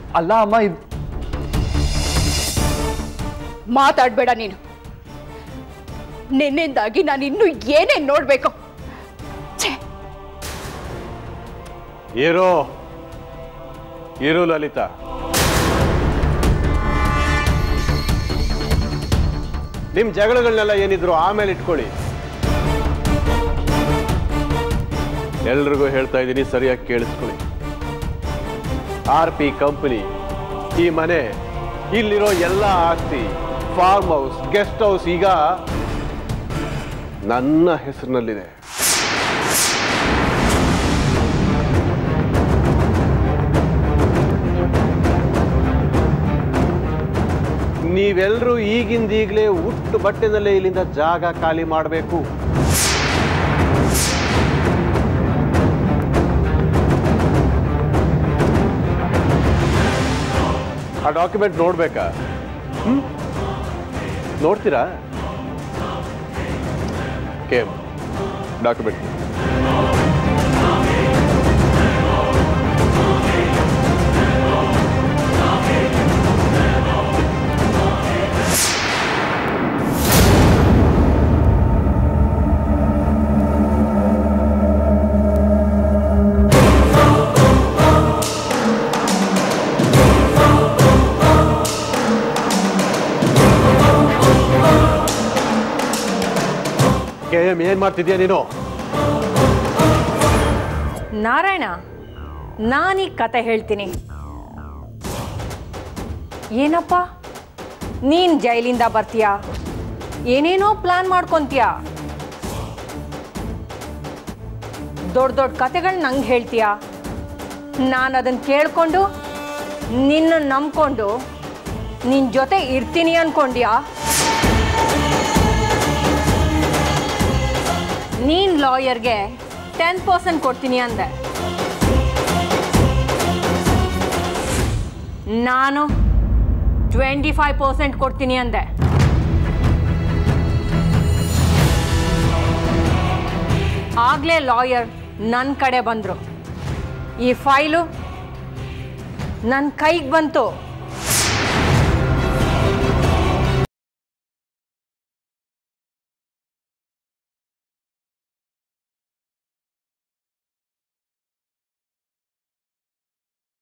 ಅಲ್ಲ ಅಮ್ಮ ಇದು ಮಾತಾಡ್ಬೇಡ ನೀನು ನಿನ್ನಿಂದಾಗಿ ನಾನು ಇನ್ನೂ ಏನೇನ್ ನೋಡ್ಬೇಕು ಛೇ ಇರೋ ಇರು ಲಲಿತಾ ನಿಮ್ ಜಗಳಗಳನ್ನೆಲ್ಲ ಏನಿದ್ರು ಆಮೇಲೆ ಇಟ್ಕೊಳ್ಳಿ ಎಲ್ರಿಗೂ ಹೇಳ್ತಾ ಇದ್ದೀನಿ ಸರಿಯಾಗಿ ಕೇಳಿಸ್ಕೊಳ್ಳಿ ಆರ್ ಪಿ ಕಂಪನಿ ಈ ಮನೆ ಇಲ್ಲಿರೋ ಎಲ್ಲ ಆಸ್ತಿ ಫಾರ್ಮ್ ಹೌಸ್ ಗೆಸ್ಟ್ ಹೌಸ್ ಈಗ ನನ್ನ ಹೆಸರಿನಲ್ಲಿದೆ ನೀವೆಲ್ಲರೂ ಈಗಿಂದ ಈಗಲೇ ಉಟ್ಟು ಬಟ್ಟೆನಲ್ಲೇ ಇಲ್ಲಿಂದ ಜಾಗ ಖಾಲಿ ಮಾಡಬೇಕು ಆ ಡಾಕ್ಯುಮೆಂಟ್ ನೋಡ್ಬೇಕಾ ಹ್ಮ್? ನೋಡ್ತೀರಾ ಕೇಮ್ ಡಾಕ್ಯುಮೆಂಟ್ ಕೆ ಎಮ್ ಏನ್ ಮಾಡ್ತಿದ್ಯಾ ನೀನು ನಾರಾಯಣ ನಾನೀಗ ಕತೆ ಹೇಳ್ತೀನಿ ಏನಪ್ಪ ನೀನ್ ಜೈಲಿಂದ ಬರ್ತೀಯಾ ಏನೇನೋ ಪ್ಲಾನ್ ಮಾಡ್ಕೊಂತೀಯ ದೊಡ್ಡ ದೊಡ್ಡ ಕತೆಗಳು ನಂಗೆ ಹೇಳ್ತೀಯಾ ನಾನು ಅದನ್ನು ಕೇಳ್ಕೊಂಡು ನಿನ್ನ ನಂಬ್ಕೊಂಡು ನಿನ್ನ ಜೊತೆ ಇರ್ತೀನಿ ಅನ್ಕೊಂಡ್ಯಾ ನೀನ್ ಲಾಯರ್ಗೆ ಟೆನ್ ಪರ್ಸೆಂಟ್ ಕೊಡ್ತೀನಿ ಅಂದೆ ನಾನು ಟ್ವೆಂಟಿ ಫೈವ್ ಪರ್ಸೆಂಟ್ ಕೊಡ್ತೀನಿ ಅಂದೆ ಆಗಲೇ ಲಾಯರ್ ನನ್ನ ಕಡೆ ಬಂದರು ಈ ಫೈಲು ನನ್ನ ಕೈಗೆ ಬಂತು